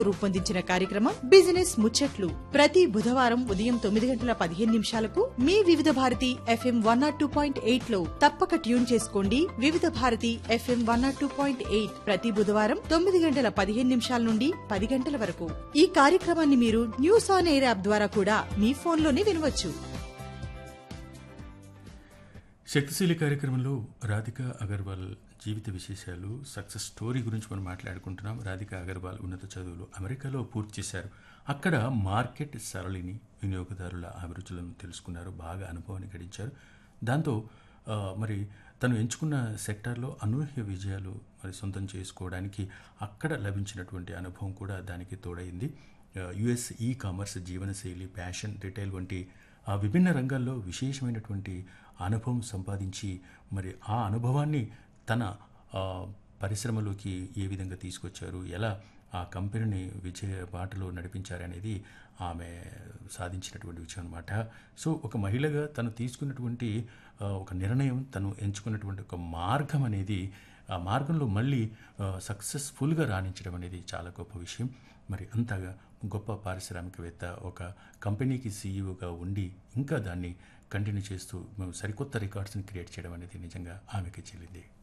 రూపొందించిన కార్యక్రమం బిజినెస్ ముచ్చట్లు ప్రతి బుధవారం ఉదయం తొమ్మిది గంటల పదిహేను నిమిషాలకు మీ వివిధ Bharati FM one nought two point eight లో తప్పక ట్యూన్ చేసుకోండి Vividh Bharati FM one nought two point eight ప్రతి బుధవారం తొమ్మిది గంటల పదిహేను నిమిషాల నుండి పది గంటల వరకు ఈ కార్యక్రమాన్ని మీరు న్యూస్ ఆన్ ఎయిర్ యాప్ ద్వారా కూడా మీ ఫోన్లోనే వినవచ్చు శక్తిశీలి కార్యక్రమంలో రాధిక అగర్వాల్ జీవిత విశేషాలు సక్సెస్ స్టోరీ గురించి మనం మాట్లాడుకుంటున్నాం రాధిక అగర్వాల్ ఉన్నత చదువులు అమెరికాలో పూర్తి చేశారు అక్కడ మార్కెట్ సరళిని వినియోగదారుల అభిరుచులను తెలుసుకున్నారు బాగా అనుభవాన్ని గడించారు దాంతో ఆ, మరి తను ఎంచుకున్న సెక్టార్లో అనూహ్య విజయాలు మరి సొంతం చేసుకోవడానికి అక్కడ లభించినటువంటి అనుభవం కూడా దానికి తోడైంది యుఎస్ ఈ కామర్స్ జీవనశైలి ఫ్యాషన్ రిటైల్ వంటి ఆ విభిన్న రంగాల్లో విశేషమైనటువంటి అనుభవం సంపాదించి మరి ఆ అనుభవాన్ని తన ఆ, పరిశ్రమలోకి ఏ విధంగా తీసుకొచ్చారు ఎలా ఆ కంపెనీని విజయ బాటలో నడిపించారనేది ఆమె సాధించినటువంటి విషయం అనమాట సో ఒక మహిళగా తను తీసుకున్నటువంటి ఆ, ఒక నిర్ణయం తను ఎంచుకున్నటువంటి ఒక మార్గం అనేది ఆ మార్గంలో మళ్ళీ సక్సెస్ఫుల్గా రాణించడం అనేది చాలా గొప్ప విషయం మరి అంతగా గొప్ప పారిశ్రామికవేత్త ఒక కంపెనీకి సీఈఓగా ఉండి ఇంకా దాన్ని కంటిన్యూ చేస్తూ సరికొత్త రికార్డ్స్ని క్రియేట్ చేయడం అనేది నిజంగా ఆమెకి చెల్లింది